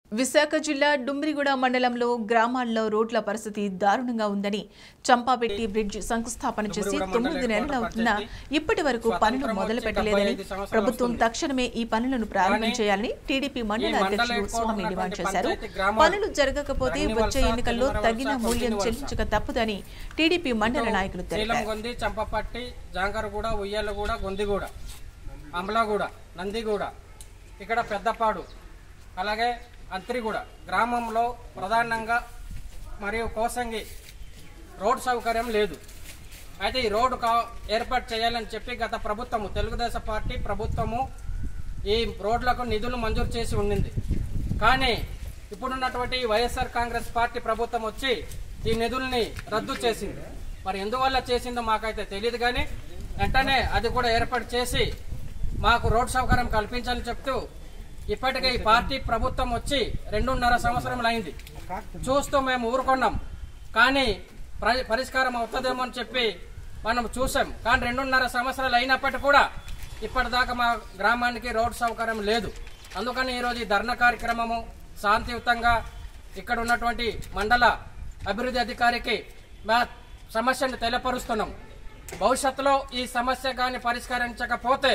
విశాఖ జిల్లా డుమ్రిగూడ మండలంలో గ్రామాల్లో రోడ్ల పరిస్థితి దారుణంగా ఉందని చంపాపెట్టి బ్రిడ్జ్ శంకుస్థాపన చేసి తొమ్మిది నెలలవుతున్నా ఇప్పటి వరకు పనులు మొదలు పెట్టలేదని ప్రభుత్వం తక్షణమే ఈ పనులను ప్రారంభించేయాలని టీడీపీ మండల అధ్యక్షుడు స్వామి డిమాండ్ చేశారు పనులు జరగకపోతే వచ్చే ఎన్నికల్లో తగిన మూల్యం చెల్లించక తప్పదని టీడీపీ మండల నాయకులు శీలం తెలిపారు గొంది చంపపట్టి జాంకరగూడ ఉయ్యాలగూడ గొందిగూడ అమలాగూడ నందిగూడ ఇక్కడ పెద్దపాడు అలాగే అంత్రిగూడ గ్రామంలో ప్రధానంగా మరియు కోసంగి రోడ్ సౌకర్యం లేదు అయితే ఈ రోడ్డు కా ఏర్పాటు చేయాలని చెప్పి గత ప్రభుత్వము తెలుగుదేశం పార్టీ ప్రభుత్వము ఈ రోడ్లకు నిధులు మంజూరు చేసి ఉండింది కానీ ఇప్పుడున్నటువంటి ఈ వైఎస్ఆర్ కాంగ్రెస్ పార్టీ ప్రభుత్వం వచ్చి ఈ నిధుల్ని రద్దు చేసింది మరి ఎందువల్ల చేసిందో మాకైతే తెలియదు కానీ వెంటనే అది కూడా ఏర్పాటు చేసి మాకు రోడ్ సౌకర్యం కల్పించాలని చెప్తూ ఇప్పటికే ఈ పార్టీ ప్రభుత్వం వచ్చి రెండున్నర సంవత్సరములు అయింది చూస్తూ మేము ఊరుకున్నాం కానీ ప్ర- పరిష్కారం అవుతుందేమో అని చెప్పి మనం చూసాం కానీ రెండున్నర సంవత్సరాలు అయినప్పటికీ కూడా ఇప్పటిదాకా మా గ్రామానికి రోడ్ సౌకర్యం లేదు అందుకని ఈరోజు ఈ ధర్నా కార్యక్రమము శాంతియుతంగా ఇక్కడ ఉన్నటువంటి మండల అభివృద్ధి అధికారికి మా సమస్యను తెలియపరుస్తున్నాం భవిష్యత్తులో ఈ సమస్య కానీ పరిష్కరించకపోతే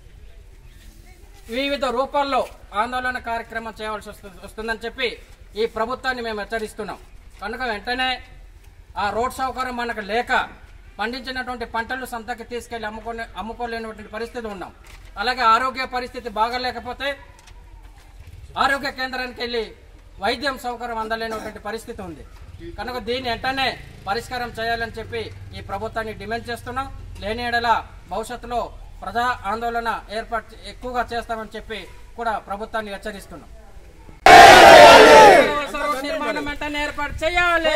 వివిధ రూపాల్లో ఆందోళన కార్యక్రమం చేయవలసి వస్తు- వస్తుందని చెప్పి ఈ ప్రభుత్వాన్ని మేము హెచ్చరిస్తున్నాం కనుక వెంటనే ఆ రోడ్ సౌకర్యం మనకు లేక పండించినటువంటి పంటలు సంతకి తీసుకెళ్లి అమ్ముకొని అమ్ముకోలేనటువంటి పరిస్థితి ఉన్నాం అలాగే ఆరోగ్య పరిస్థితి బాగాలేకపోతే ఆరోగ్య కేంద్రానికి వెళ్ళి వైద్యం సౌకర్యం అందలేనటువంటి పరిస్థితి ఉంది కనుక దీన్ని వెంటనే పరిష్కారం చేయాలని చెప్పి ఈ ప్రభుత్వాన్ని డిమాండ్ చేస్తున్నాం లేని ఎడల భవిష్యత్తులో ప్రజా ఆందోళన ఏర్పాటు ఎక్కువగా చేస్తామని చెప్పి కూడా ప్రభుత్వాన్ని హెచ్చరిస్తున్నాం రోడ్ నిర్మాణం వెంటనే ఏర్పాటు చేయాలి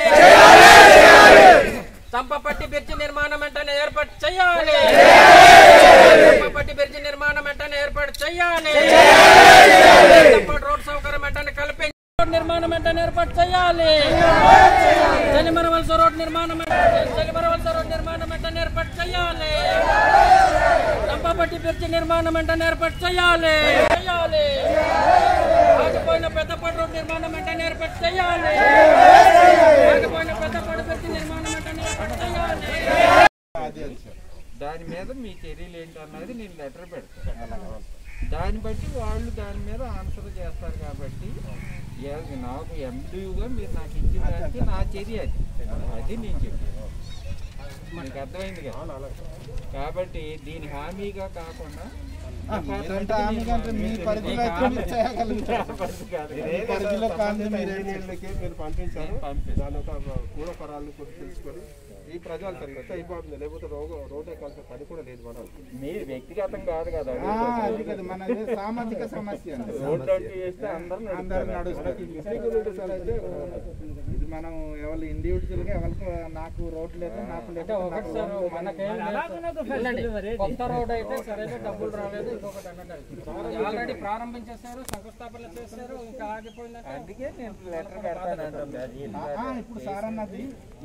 చంపపట్టి బ్రిడ్జి నిర్మాణం వెంటనే ఏర్పాటు చేయాలి చంపపట్టి బ్రిడ్జి నిర్మాణం వెంటనే ఏర్పాటు చేయాలి చంపపట్టి రోడ్ సౌకర్యం వెంటనే కల్పించి రోడ్ నిర్మాణం వెంటనే ఏర్పాటు చేయాలి చెలిమరవలస రోడ్ నిర్మాణం వెంటనే- చెలిమరవలస రోడ్ నిర్మాణం వెంటనే ఏర్పాటు చేయాలి చంపపట్టి బ్రిడ్జి నిర్మాణం వెంటనే ఏర్పాటు చేయాలి చేయాలి ఆగిపోయిన పెద్దపాటి రోడ్ నిర్మాణం వెంటనే ఏర్పాటు చేయాలి ఆగిపోయిన పెద్దపాటి బ్రిడ్జి నిర్మాణం వెంటనే ఏర్పాటు చేయాలి దాని మీద మీ చర్యలు ఏంటి అన్నది నేను లెటర్ పెడతాను దాన్ని బట్టి వాళ్ళు దాని మీద ఆన్సర్ చేస్తారు కాబట్టి ఏ- నాకు ఎండియూగా మీరు నాకు ఇచ్చిన దానికి నా చర్య అది అది నేను చెప్పాను మీకు అర్థమైంది కదా కాబట్టి దీని హామీగా కాకుండా మీరంటే హామీగా అంటే మీ పరిధిలో అయితే మీరు చేయగలుగుతారు. పరిధి కాదు. మీ పరిధిలో కాదు మీరు ఏం ఇంజనీర్లకి మీరు పంపించారు నేను పంపిస్తాను. దాని యొక్క పూర్వపరాలను కూడా తెలుసుకొని ఈ ప్రజలు తగ్గట్టు అయిపోతుంది లేకపోతే రోగ రోడ్డు ఎక్కాల్సిన పని కూడా లేదు మనం మీరు వ్యక్తిగతం కాదు కదా ఆ, అది కదా మన ఇది సామాజిక సమస్య అండి. రోడ్డు అంటూ చేస్తే అందరూ అందరు నడుస్తారు. నడుస్తారు ఇది మనం ఎవరు ఇండివిజువల్ గా ఎవరికి నాకు రోడ్ లేదు నాకు లేదు అంటే ఒకటి సార్ మనకేం లేదు. కొత్త రోడ్ అయితే సరైన డబ్బులు రాలేదు ఇంకొకటి అన్నట్టు ఆల్రెడీ ప్రారంభించేశారు శంకుస్థాపన చేశారు ఇంకా ఆగిపోయిందంటే అందుకే నేను లెటర్ పెడతాను ఆ, ఇప్పుడు సార్ అన్నది